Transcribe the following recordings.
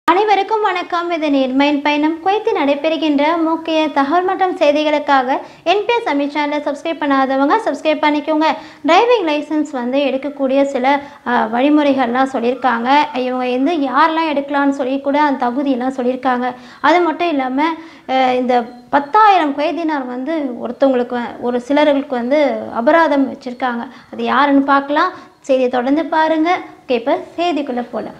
அனைவருக்கும் வணக்கம் இது நேர்மையின் பயணம் குவைத்தில் நடைபெறுகின்ற முக்கிய தகவல் மற்றும் செய்திகளுக்காக என்பிஎஸ் அமித் சேனலை சப்ஸ்கிரைப் பண்ணாதவங்க சப்ஸ்கிரைப் பண்ணிக்கோங்க டிரைவிங் லைசன்ஸ் வந்து எடுக்கக்கூடிய சில அஹ், வழிமுறைகள்லாம் சொல்லியிருக்காங்க இவங்க வந்து யாரெல்லாம் எடுக்கலாம்னு சொல்லி கூட அந்த தகுதியெல்லாம் சொல்லியிருக்காங்க அது மட்டும் இல்லாமல் இந்த பத்தாயிரம் குவைதினார் வந்து ஒருத்தவங்களுக்கு வ- ஒரு சிலர்களுக்கு வந்து அபராதம் வச்சுருக்காங்க அது யாருன்னு பார்க்கலாம் செய்தியை தொடர்ந்து பாருங்கள் ஓகே இப்போ செய்திக்குள்ளே போகலாம்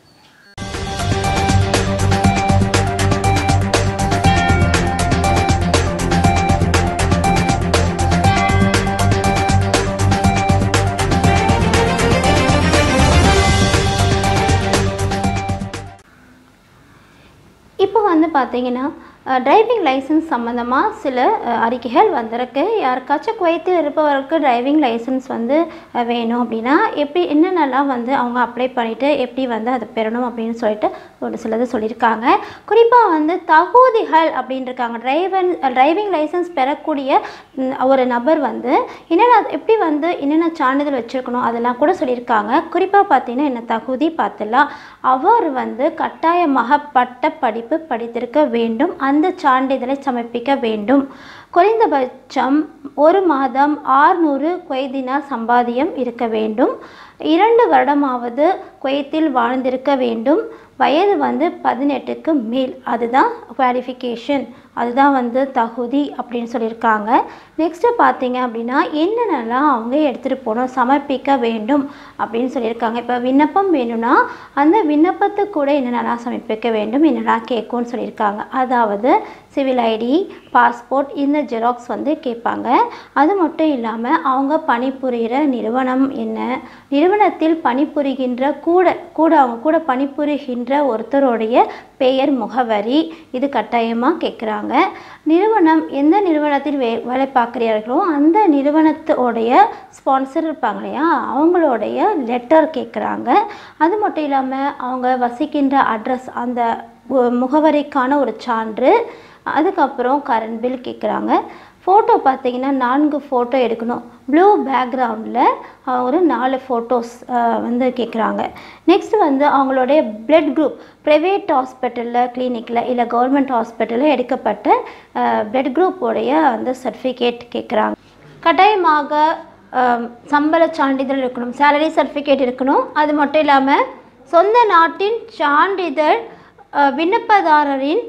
இப்போ வந்து பார்த்தீங்கன்னா டிரைவிங் லைசன்ஸ் சம்மந்தமாக சில அஹ், அறிக்கைகள் வந்திருக்கு யாருக்காச்சும் குவைத்தில் இருப்பவருக்கு டிரைவிங் லைசன்ஸ் வந்து அஹ், வேணும் அப்படின்னா எப்படி என்னென்னலாம் வந்து அவங்க அப்ளை பண்ணிவிட்டு எப்படி வந்து அதை பெறணும் அப்படின்னு சொல்லிட்டு ஒரு சிலது சொல்லியிருக்காங்க குறிப்பாக வந்து தகுதிகள் அப்படின்னு இருக்காங்க டிரைவன் டிரைவிங் லைசன்ஸ் பெறக்கூடிய ம், ஒரு நபர் வந்து என்னென்ன எப்படி வந்து என்னென்ன சான்றிதழ் வச்சுருக்கணும் அதெல்லாம் கூட சொல்லியிருக்காங்க குறிப்பாக பார்த்தீங்கன்னா என்ன தகுதி பார்த்துலாம் அவர் வந்து கட்டாயமாக பட்ட படிப்பு படித்திருக்க வேண்டும் அந்த சான்றிதழை சமர்ப்பிக்க வேண்டும் குறைந்தபட்சம் ஒரு மாதம் ஆறுநூறு குவைதினார் சம்பாதியம் இருக்க வேண்டும் இரண்டு வருடமாவது குவைத்தில் வாழ்ந்திருக்க வேண்டும் வயது வந்து பதினெட்டுக்கு மேல் அதுதான் குவாலிஃபிகேஷன் அதுதான் வந்து தகுதி அப்படின்னு சொல்லியிருக்காங்க நெக்ஸ்ட்டு பார்த்தீங்க அப்படின்னா என்னென்னலாம் அவங்க எடுத்துகிட்டு போகணும் சமர்ப்பிக்க வேண்டும் அப்படின்னு சொல்லியிருக்காங்க இப்போ விண்ணப்பம் வேணும்னா அந்த விண்ணப்பத்துக்கு கூட என்னென்னலாம் சமர்ப்பிக்க வேண்டும் என்னெல்லாம் கேட்கும்னு சொல்லியிருக்காங்க அதாவது சிவில் ஐடி பாஸ்போர்ட் இந்த ஜெராக்ஸ் வந்து கேட்பாங்க அது மட்டும் இல்லாமல் அவங்க பணிபுரிகிற நிறுவனம் என்ன நிறுவனத்தில் பணிபுரிகின்ற கூட கூட அவங்க கூட பணிபுரிகின்ற ஒருத்தருடைய பெயர் முகவரி இது கட்டாயமாக கேட்குறாங்க நிறுவனம் எந்த நிறுவனத்தில் வே வேலை பார்க்குறீர்களோ அந்த நிறுவனத்தோடைய ஸ்பான்சர் இருப்பாங்க இல்லையா அவங்களுடைய லெட்டர் கேட்குறாங்க அது மட்டும் இல்லாமல் அவங்க வசிக்கின்ற அட்ரஸ் அந்த ஒ- முகவரிக்கான ஒரு சான்று அதுக்கப்புறம் கரண்ட் பில் கேட்குறாங்க ஃபோட்டோ பார்த்தீங்கன்னா நான்கு ஃபோட்டோ எடுக்கணும் ப்ளூ பேக்ரவுண்டில் ஒரு நாலு ஃபோட்டோஸ் வந்து கேட்குறாங்க நெக்ஸ்ட் வந்து அவங்களுடைய பிளட் குரூப் ப்ரைவேட் ஹாஸ்பிட்டலில் கிளினிக்கில் இல்லை கவர்மெண்ட் ஹாஸ்பிட்டலில் எடுக்கப்பட்ட பிளட் குரூப்போடைய அந்த சர்டிஃபிகேட் கேட்குறாங்க கட்டாயமாக அஹ், சம்பள சான்றிதழ் இருக்கணும் சேலரி சர்டிஃபிகேட் இருக்கணும் அது மட்டும் இல்லாமல் சொந்த நாட்டின் சான்றிதழ் அஹ், விண்ணப்பதாரரின்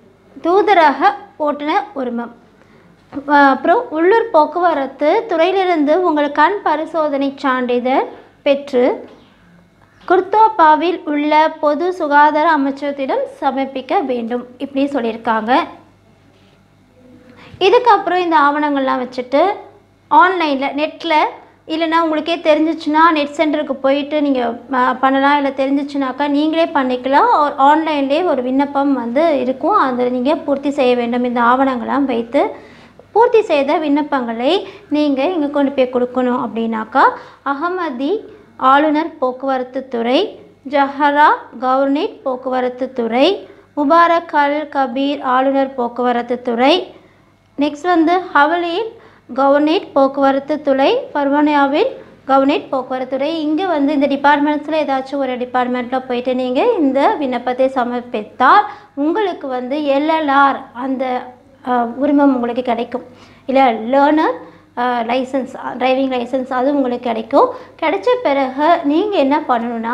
தூதரக ஓட்டுநர் உரிமம் அஹ் அப்புறம் உள்ளூர் போக்குவரத்து துறையிலிருந்து உங்கள் கண் பரிசோதனை சான்றிதழ் பெற்று குர்தோபாவில் உள்ள பொது சுகாதார அமைச்சகத்திடம் சமர்ப்பிக்க வேண்டும் இப்படி சொல்லியிருக்காங்க இதுக்கப்புறம் இந்த ஆவணங்கள்லாம் வச்சுட்டு ஆன்லைனில் நெட்டில் இல்லைன்னா உங்களுக்கே தெரிஞ்சிச்சுன்னா நெட் சென்டருக்கு போயிட்டு நீங்கள் பண்ணலாம் இல்லை தெரிஞ்சிச்சுனாக்கா நீங்களே பண்ணிக்கலாம் ஆன்லைன்லேயே ஒரு விண்ணப்பம் வந்து இருக்கும் அதில் நீங்கள் பூர்த்தி செய்ய வேண்டும் இந்த ஆவணங்கள்லாம் வைத்து பூர்த்தி செய்த விண்ணப்பங்களை நீங்கள் இங்கே கொண்டு போய் கொடுக்கணும் அப்படின்னாக்கா அகமதி ஆளுநர் போக்குவரத்து துறை ஜஹரா கவர்னேட் போக்குவரத்து துறை முபாரக் அல் கபீர் ஆளுநர் போக்குவரத்து துறை நெக்ஸ்ட் வந்து ஹவலியில் கவர்னேட் போக்குவரத்து துறை பர்வனியாவில் கவர்னேட் போக்குவரத்து துறை இங்கே வந்து இந்த டிபார்ட்மெண்ட்ஸில் ஏதாச்சும் ஒரு டிபார்ட்மெண்ட்டில் போயிட்டு நீங்கள் இந்த விண்ணப்பத்தை சமர்ப்பித்தால் உங்களுக்கு வந்து எல்எல்ஆர் அந்த அஹ், உரிமம் உங்களுக்கு கிடைக்கும் இல்லை லேர்னர் லைசன்ஸ் டிரைவிங் லைசன்ஸ் அது உங்களுக்கு கிடைக்கும் கிடைச்ச பிறகு நீங்கள் என்ன பண்ணணும்னா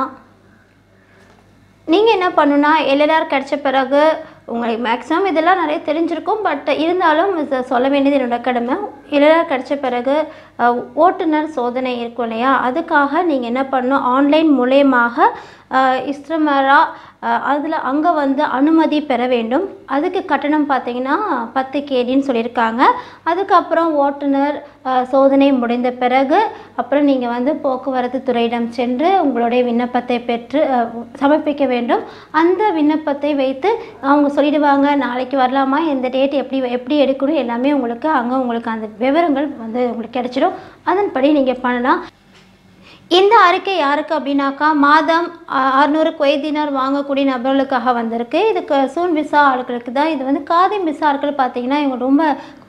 நீங்கள் என்ன பண்ணுன்னா எல்எல்ஆர் கிடைச்ச பிறகு உங்களுக்கு மேக்ஸிமம் இதெல்லாம் நிறைய தெரிஞ்சிருக்கும் பட் இருந்தாலும் இதை சொல்ல வேண்டியது என்னோட கடமை எல்எல்ஆர் கிடைச்ச பிறகு அஹ், ஓட்டுநர் சோதனை இருக்கும் இல்லையா அதுக்காக நீங்கள் என்ன பண்ணணும் ஆன்லைன் மூலயமாக இஸ்ரமரா அதில் அங்கே வந்து அனுமதி பெற வேண்டும் அதுக்கு கட்டணம் பார்த்தீங்கன்னா பத்து கேடின்னு சொல்லியிருக்காங்க அதுக்கப்புறம் ஓட்டுநர் அஹ், சோதனை முடிந்த பிறகு அப்புறம் நீங்கள் வந்து போக்குவரத்து துறையிடம் சென்று உங்களுடைய விண்ணப்பத்தை பெற்று அஹ், சமர்ப்பிக்க வேண்டும் அந்த விண்ணப்பத்தை வைத்து அவங்க சொல்லிடுவாங்க நாளைக்கு வரலாமா எந்த டேட் எப்படி எப்படி எடுக்கணும் எல்லாமே உங்களுக்கு அங்கே உங்களுக்கு அந்த விவரங்கள் வந்து உங்களுக்கு கிடைச்சிடும் அதன்படி நீங்கள் பண்ணலாம் இந்த அறிக்கை யாருக்கு அப்படின்னாக்கா மாதம் அறுநூறு குவைதினர் வாங்கக்கூடிய நபர்களுக்காக வந்திருக்கு இதுக்கு சூன் விசா ஆட்களுக்கு தான் இது வந்து காதிம் விசா ஆட்கள் பார்த்தீங்கன்னா இவங்க ரொம்ப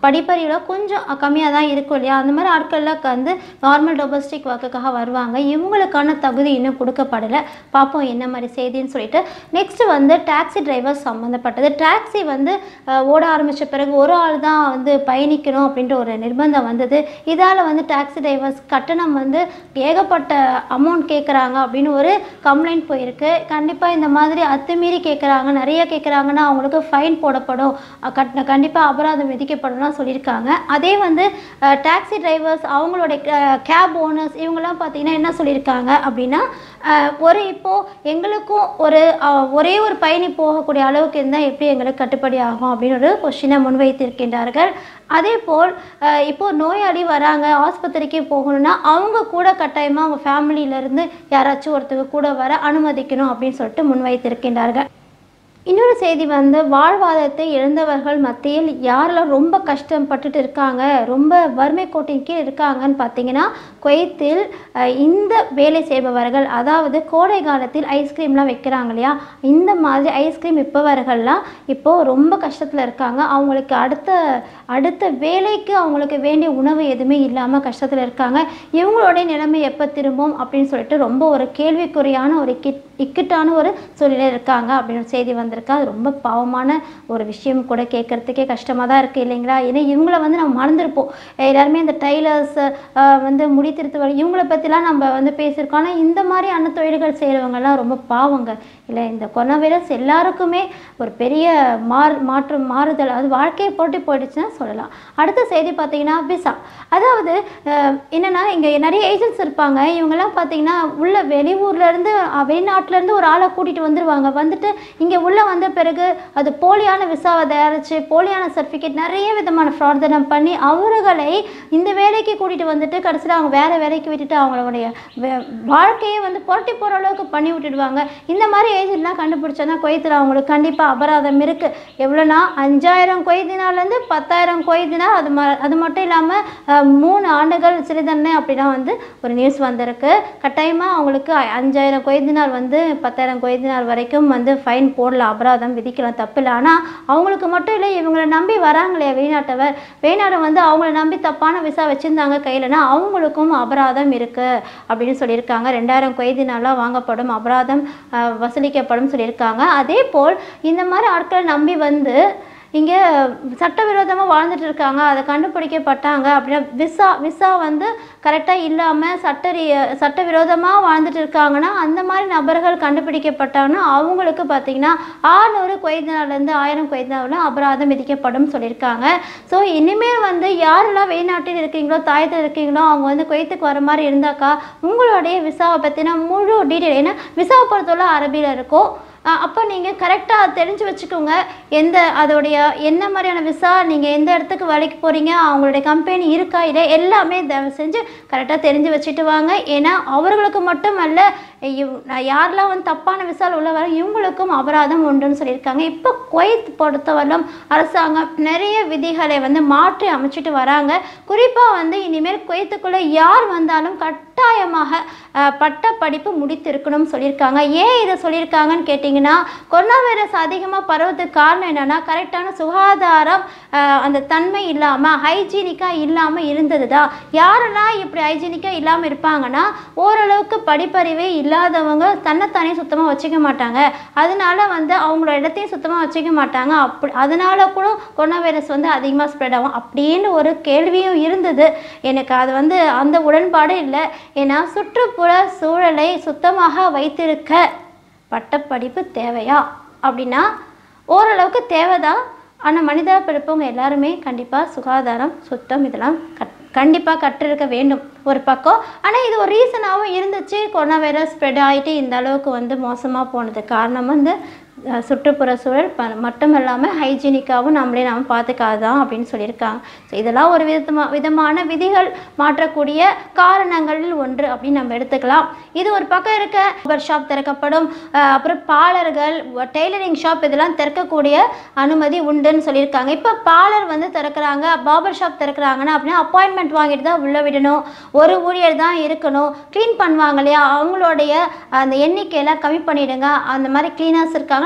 படிப்பறிவில் கொஞ்சம் கம்மியாக தான் இருக்கும் இல்லையா அந்த மாதிரி ஆட்கள்லாம் வந்து நார்மல் டொமஸ்டிக் ஒர்க்குக்காக வருவாங்க இவங்களுக்கான தகுதி இன்னும் கொடுக்கப்படலை பார்ப்போம் என்ன மாதிரி செய்தின்னு சொல்லிட்டு நெக்ஸ்ட் வந்து டாக்ஸி டிரைவர் சம்மந்தப்பட்டது டாக்ஸி வந்து அஹ், ஓட ஆரம்பித்த பிறகு ஒரு ஆள் தான் வந்து பயணிக்கணும் அப்படின்ற ஒரு நிர்பந்தம் வந்தது இதால் வந்து டாக்ஸி டிரைவர்ஸ் கட்டணம் வந்து ஏகப்பட்ட அமௌண்ட் கேட்குறாங்க அப்படின்னு ஒரு கம்ப்ளைண்ட் போயிருக்கு கண்டிப்பாக இந்த மாதிரி அத்துமீறி கேட்குறாங்க நிறைய கேட்குறாங்கன்னா அவங்களுக்கு ஃபைன் போடப்படும் அஹ் கட் கண்டிப்பாக அபராதம் விதிக்கப்படும் சொல்லியிருக்காங்க அதே வந்து டாக்ஸி டிரைவர்ஸ் அவங்களுடைய கேப் ஓனர்ஸ் இவங்கெல்லாம் பார்த்தீங்கன்னா என்ன சொல்லியிருக்காங்க அப்படின்னா அஹ், ஒரு இப்போது எங்களுக்கும் ஒரு அஹ், ஒரே ஒரு பயணி போகக்கூடிய அளவுக்கு இருந்தால் எப்படி எங்களுக்கு கட்டுப்படி ஆகும் அப்படின்னு ஒரு கொஷினை முன்வைத்திருக்கின்றார்கள் அதே போல் அஹ், இப்போ நோயாளி வராங்க ஆஸ்பத்திரிக்கு போகணும்னா அவங்க கூட கட்டாயமாக அவங்க ஃபேமிலியிலேருந்து யாராச்சும் ஒருத்தங்க கூட வர அனுமதிக்கணும் அப்படின்னு சொல்லிட்டு முன்வைத்திருக்கின்றார்கள் இன்னொரு செய்தி வந்து வாழ்வாதாரத்தை இழந்தவர்கள் மத்தியில் யாரெல்லாம் ரொம்ப கஷ்டப்பட்டுட்டு இருக்காங்க ரொம்ப வறுமை கோட்டின் கீழ் இருக்காங்கன்னு பார்த்தீங்கன்னா குவைத்தில் அஹ், இந்த வேலை செய்பவர்கள் அதாவது கோடை காலத்தில் ஐஸ்கிரீம்லாம் வைக்கிறாங்க இல்லையா இந்த மாதிரி ஐஸ்கிரீம் விற்பவர்கள்லாம் இப்போது ரொம்ப கஷ்டத்தில் இருக்காங்க அவங்களுக்கு அடுத்த அடுத்த வேலைக்கு அவங்களுக்கு வேண்டிய உணவு எதுவுமே இல்லாமல் கஷ்டத்தில் இருக்காங்க இவங்களுடைய நிலைமை எப்போ திரும்பும் அப்படின்னு சொல்லிட்டு ரொம்ப ஒரு கேள்விக்குறியான ஒரு கிட் இக்கட்டான ஒரு சூழ்நிலை இருக்காங்க அப்படின்னு ஒரு செய்தி வந்திருக்கு அது ரொம்ப பாவமான ஒரு விஷயம் கூட கேட்குறதுக்கே கஷ்டமாக தான் இருக்குது இல்லைங்களா ஏன்னா இவங்கள வந்து நம்ம மறந்துருப்போம் எல்லாருமே இந்த டைலர்ஸ் வந்து முடி திருத்துவர்கள் இவங்கள பற்றிலாம் நம்ம வந்து பேசியிருக்கோம் ஆனால் இந்த மாதிரி அன்ன தொழில்கள் செய்கிறவங்கலாம் ரொம்ப பாவங்க இல்லை இந்த கொரோனா வைரஸ் எல்லாருக்குமே ஒரு பெரிய மாறு மாற்றம் மாறுதல் அது வாழ்க்கையை போட்டு போயிடுச்சுன்னா சொல்லலாம் அடுத்த செய்தி பார்த்தீங்கன்னா விசா அதாவது அஹ், என்னன்னா இங்கே நிறைய ஏஜென்ட்ஸ் இருப்பாங்க இவங்கெல்லாம் பார்த்தீங்கன்னா உள்ள வெளியூர்லேருந்து வெளிநாட்டிலேருந்து ஒரு ஆளை கூட்டிகிட்டு வந்துருவாங்க வந்துட்டு இங்கே உள்ளே வந்த பிறகு அது போலியான விசாவை தயாரித்து போலியான சர்டிஃபிகேட் நிறைய விதமான ஃப்ராட்தனம் பண்ணி அவர்களை இந்த வேலைக்கு கூட்டிகிட்டு வந்துட்டு கடைசியில் அவங்க வேறு வேலைக்கு விட்டுட்டு அவங்களுடைய வே- வாழ்க்கையை வந்து புரட்டி போகிற அளவுக்கு பண்ணி விட்டுடுவாங்க இந்த மாதிரி ஏஜென்ட்லாம் கண்டுபிடிச்சோன்னா குவைத்தில் அவங்களுக்கு கண்டிப்பாக அபராதம் இருக்குது எவ்வளோனா அஞ்சாயிரம் கொய்தினாலேருந்து பத்தாயிரம் கொய்தினா அது ம அது மட்டும் இல்லாமல் மூணு ஆண்டுகள் சிறிதண்டனை அப்படின்னா வந்து ஒரு நியூஸ் வந்திருக்கு கட்டாயமாக அவங்களுக்கு அ- அஞ்சாயிரம் கொய்தினால் வந்து பத்தாயிரம் கொய்தினால் வரைக்கும் வந்து ஃபைன் போடலாம் அபராதம் விதிக்கலாம் தப்பு இல்லை ஆனால் அவங்களுக்கு மட்டும் இல்லை இவங்களை நம்பி வராங்களே வெளிநாட்டவர் வெளிநாடு வந்து அவங்கள நம்பி தப்பான விசா வச்சுருந்தாங்க கையிலனா அவங்களுக்கும் அபராதம் இருக்குது அப்படின்னு சொல்லியிருக்காங்க ரெண்டாயிரம் கொய்தினாலாம் வாங்கப்படும் அபராதம் அஹ், வசூலிக்கப்படும் சொல்லியிருக்காங்க அதே போல் இந்த மாதிரி ஆட்களை நம்பி வந்து இங்கே சட்டவிரோதமாக வாழ்ந்துட்டு இருக்காங்க அதை கண்டுபிடிக்கப்பட்டாங்க அப்படின்னா விசா விசா வந்து கரெக்டாக இல்லாமல் சட்ட ரீ- சட்டவிரோதமாக வாழ்ந்துட்டு இருக்காங்கன்னா அந்த மாதிரி நபர்கள் கண்டுபிடிக்கப்பட்டாங்கன்னா அவங்களுக்கு பார்த்தீங்கன்னா ஆறுநூறு கொய்தினாலேருந்து ஆயிரம் கொய்தினாவில் அபராதம் விதிக்கப்படும் சொல்லியிருக்காங்க ஸோ இனிமேல் வந்து யாரெல்லாம் வெளிநாட்டில் இருக்கீங்களோ தாயத்தில் இருக்கீங்களோ அவங்க வந்து குவைத்துக்கு வர மாதிரி இருந்தாக்கா உங்களுடைய விசாவை பற்றின முழு டீட்டெயில் ஏன்னா விசாவை பொறுத்தவரை அரபியில் இருக்கும் அஹ் அப்போ நீங்கள் கரெக்டாக தெரிஞ்சு வச்சுக்கோங்க எந்த அதோடைய என்ன மாதிரியான விசா நீங்கள் எந்த இடத்துக்கு வேலைக்கு போகிறீங்க அவங்களுடைய கம்பெனி இருக்கா இல்லை எல்லாமே தயவு செஞ்சு கரெக்டாக தெரிஞ்சு வச்சுட்டு வாங்க ஏன்னா அவர்களுக்கு மட்டுமல்ல இவ்- நான் யாரெல்லாம் வந்து தப்பான விசால் உள்ள வர இவங்களுக்கும் அபராதம் உண்டுன்னு சொல்லியிருக்காங்க இப்போ குவைத் பொறுத்தவரையிலும் அரசாங்கம் நிறைய விதிகளை வந்து மாற்றி அமைச்சிட்டு வராங்க குறிப்பாக வந்து இனிமேல் குவைத்துக்குள்ளே யார் வந்தாலும் கட்டாயமாக அஹ், பட்ட படிப்பு முடித்திருக்கணும்னு சொல்லியிருக்காங்க ஏன் இதை சொல்லியிருக்காங்கன்னு கேட்டிங்கன்னா கொரோனா வைரஸ் அதிகமாக பரவதுக்கு காரணம் என்னென்னா கரெக்டான சுகாதாரம் அஹ், அந்த தன்மை இல்லாமல் ஹைஜீனிக்காக இல்லாமல் இருந்தது தான் யாரெல்லாம் இப்படி ஹைஜீனிக்காக இல்லாமல் இருப்பாங்கன்னா ஓரளவுக்கு படிப்பறிவே இல்லாதவங்க தன்னைத்தானே சுத்தமாக வச்சுக்க மாட்டாங்க அதனால வந்து அவங்களோட இடத்தையும் சுத்தமாக வச்சுக்க மாட்டாங்க அப்படி அதனால கூட கொரோனா வைரஸ் வந்து அதிகமாக ஸ்ப்ரெட் ஆகும் அப்படின்னு ஒரு கேள்வியும் இருந்தது எனக்கு அது வந்து அந்த உடன்பாடு இல்லை ஏன்னா சுற்றுப்புற சூழலை சுத்தமாக வைத்திருக்க பட்டப்படிப்பு தேவையா அப்படின்னா ஓரளவுக்கு தேவைதான் ஆனால் மனித பிறப்பவங்க எல்லாருமே கண்டிப்பாக சுகாதாரம் சுத்தம் இதெல்லாம் கட் கண்டிப்பாக கற்றிருக்க வேண்டும் ஒரு பக்கம் ஆனால் இது ஒரு ரீசனாகவும் இருந்துச்சு கொரோனா வைரஸ் ஸ்ப்ரெட் ஆகிட்டு இந்த அளவுக்கு வந்து மோசமாக போனதுக்கு காரணம் வந்து அஹ், சுற்றுப்புற சூழல் ப மட்டும் இல்லாமல் ஹைஜீனிக்காகவும் நம்மளே நாம் பார்த்துக்காதான் அப்படின்னு சொல்லியிருக்காங்க ஸோ இதெல்லாம் ஒரு விதமா விதமான விதிகள் மாற்றக்கூடிய காரணங்களில் ஒன்று அப்படின்னு நம்ம எடுத்துக்கலாம் இது ஒரு பக்கம் இருக்க barber ஷாப் திறக்கப்படும் அஹ், அப்புறம் பாலர்கள் டெய்லரிங் ஷாப் இதெல்லாம் திறக்கக்கூடிய அனுமதி உண்டுன்னு சொல்லியிருக்காங்க இப்போ பார்லர் வந்து திறக்கிறாங்க பாபர் ஷாப் திறக்கிறாங்கன்னா அப்படின்னா அப்பாயின்மெண்ட் வாங்கிட்டு தான் உள்ளே விடணும் ஒரு ஊழியர் தான் இருக்கணும் க்ளீன் பண்ணுவாங்க இல்லையா அவங்களுடைய அந்த எண்ணிக்கையெல்லாம் கம்மி பண்ணிடுங்க அந்த மாதிரி க்ளீனர்ஸ் இருக்காங்க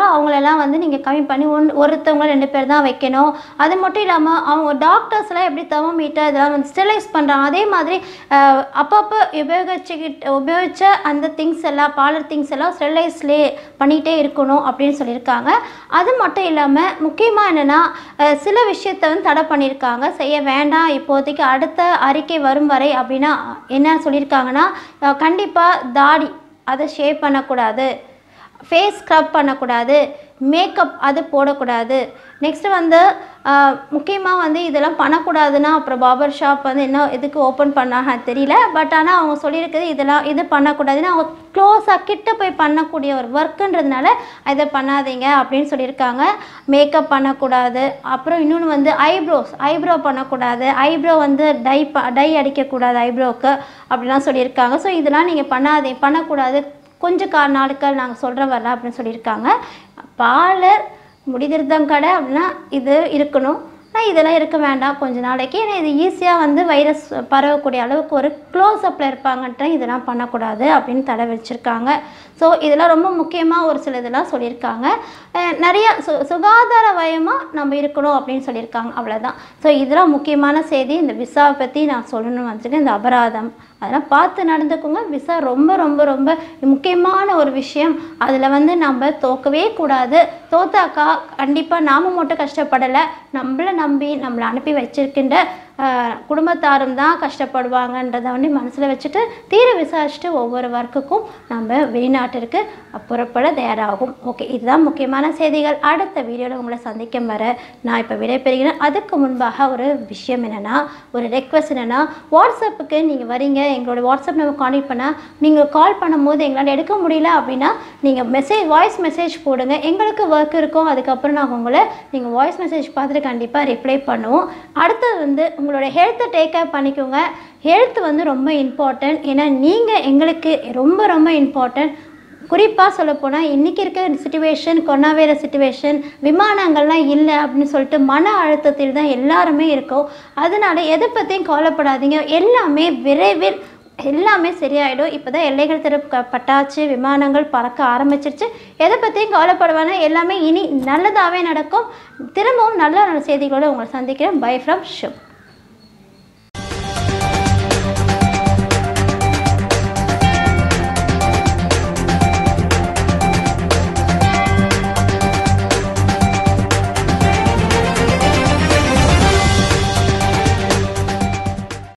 கண்டிப்பாக அவங்களெல்லாம் வந்து நீங்கள் கம்மி பண்ணி ஒன் ஒருத்தவங்க ரெண்டு பேர் தான் வைக்கணும் அது மட்டும் இல்லாமல் அவங்க டாக்டர்ஸ்லாம் எப்படி தெர்மோமீட்டர் இதெல்லாம் வந்து ஸ்டெரிலைஸ் பண்ணுறாங்க அதே மாதிரி அஹ், அப்பப்போ உபயோகிச்சுக்கிட்டு உபயோகித்த அந்த திங்ஸ் எல்லாம் பார்லர் திங்ஸ் எல்லாம் ஸ்டெரிலைஸ்லே பண்ணிகிட்டே இருக்கணும் அப்படின்னு சொல்லியிருக்காங்க அது மட்டும் இல்லாமல் முக்கியமாக என்னென்னா சில விஷயத்தை வந்து தடை பண்ணியிருக்காங்க செய்ய வேண்டாம் இப்போதைக்கு அடுத்த அறிக்கை வரும் வரை அப்படின்னா என்ன சொல்லியிருக்காங்கன்னா கண்டிப்பாக தாடி அதை ஷேவ் பண்ணக்கூடாது ஃபேஸ் ஸ்க்ரப் பண்ணக்கூடாது மேக்கப் அது போடக்கூடாது நெக்ஸ்ட்டு வந்து முக்கியமாக வந்து இதெல்லாம் பண்ணக்கூடாதுன்னா அப்புறம் பாபர் ஷாப் வந்து என்ன எதுக்கு ஓப்பன் பண்ணாங்க தெரியல பட் ஆனால் அவங்க சொல்லியிருக்குது இதெல்லாம் இது பண்ணக்கூடாதுன்னு அவங்க க்ளோஸாக கிட்ட போய் பண்ணக்கூடிய ஒரு ஒர்க்குன்றதுனால இதை பண்ணாதீங்க அப்படின்னு சொல்லியிருக்காங்க மேக்கப் பண்ணக்கூடாது அப்புறம் இன்னொன்று வந்து ஐப்ரோஸ் ஐப்ரோ பண்ணக்கூடாது ஐப்ரோ வந்து டை ப டை அடிக்கக்கூடாது ஐப்ரோவுக்கு அப்படிலாம் சொல்லியிருக்காங்க ஸோ இதெல்லாம் நீங்கள் பண்ணாதே பண்ணக்கூடாது கொஞ்ச கா நாட்கள் நாங்கள் சொல்கிற வரல அப்படின்னு சொல்லியிருக்காங்க பார்லர் முடிதிருத்தம் கடை அப்படின்னா இது இருக்கணும் ஆனால் இதெல்லாம் இருக்க வேண்டாம் கொஞ்ச நாளைக்கு ஏன்னா இது ஈஸியாக வந்து வைரஸ் பரவக்கூடிய அளவுக்கு ஒரு க்ளோஸ் அப்பில் இருப்பாங்கன்ற இதெல்லாம் பண்ணக்கூடாது அப்படின்னு தடை வச்சுருக்காங்க ஸோ இதெல்லாம் ரொம்ப முக்கியமாக ஒரு சில இதெல்லாம் சொல்லியிருக்காங்க அஹ் நிறைய சு சுகாதார வயமாக நம்ம இருக்கணும் அப்படின்னு சொல்லியிருக்காங்க அவ்வளோதான் ஸோ இதெல்லாம் முக்கியமான செய்தி இந்த விசாவை பற்றி நான் சொல்லணும்னு வந்துட்டு இந்த அபராதம் அதெல்லாம் பார்த்து நடந்துக்கோங்க விசா ரொம்ப ரொம்ப ரொம்ப முக்கியமான ஒரு விஷயம் அதில் வந்து நம்ம தோக்கவே கூடாது தோத்தாக்கா கண்டிப்பாக நாம மட்டும் கஷ்டப்படலை நம்மளை நம்பி நம்மளை அனுப்பி வச்சிருக்கின்ற ஆஹ், குடும்பத்தாரும் தான் கஷ்டப்படுவாங்கன்றதை வந்து மனசில் வச்சுட்டு தீர விசாரிச்சுட்டு ஒவ்வொரு ஒர்க்குக்கும் நம்ம வெளிநாட்டிற்கு புறப்பட தயாராகும் ஓகே இதுதான் முக்கியமான செய்திகள் அடுத்த வீடியோவில் உங்களை சந்திக்கும் வர நான் இப்போ விடைபெறுகிறேன் அதுக்கு முன்பாக ஒரு விஷயம் என்னென்னா ஒரு ரெக்வஸ்ட் என்னென்னா வாட்ஸ்அப்புக்கு நீங்கள் வரீங்க எங்களோட வாட்ஸ்அப் நம்ம காண்டாக்ட் பண்ணால் நீங்கள் கால் பண்ணும்போது எங்களால் எடுக்க முடியல அப்படின்னா நீங்கள் மெசேஜ் வாய்ஸ் மெசேஜ் போடுங்க எங்களுக்கு ஒர்க் இருக்கும் அதுக்கப்புறம் நாங்கள் உங்களை நீங்கள் வாய்ஸ் மெசேஜ் பார்த்துட்டு கண்டிப்பாக ரிப்ளை பண்ணுவோம் அடுத்தது வந்து உங்களோட ஹெல்த்தை டேக் கேர் பண்ணிக்கோங்க ஹெல்த் வந்து ரொம்ப இம்பார்ட்டன்ட் ஏன்னா நீங்கள் எங்களுக்கு ரொம்ப ரொம்ப இம்பார்ட்டன்ட் குறிப்பாக சொல்லப்போனால் இன்றைக்கி இருக்க சுச்சுவேஷன் கொரோனா வைரஸ் சுச்சுவேஷன் விமானங்கள்லாம் இல்லை அப்படின்னு சொல்லிட்டு மன அழுத்தத்தில் தான் எல்லாருமே இருக்கோம் அதனால எதை பற்றியும் கவலைப்படாதீங்க எல்லாமே விரைவில் எல்லாமே சரியாயிடும் இப்போ தான் எல்லைகள் திறக்கப்பட்டாச்சு விமானங்கள் பறக்க ஆரம்பிச்சிருச்சு எதை பற்றியும் கவலைப்படுவானா எல்லாமே இனி நல்லதாகவே நடக்கும் திரும்பவும் நல்ல நல்ல செய்திகளோடு உங்களை சந்திக்கிறேன் பை ஃப்ரம் ஷிப்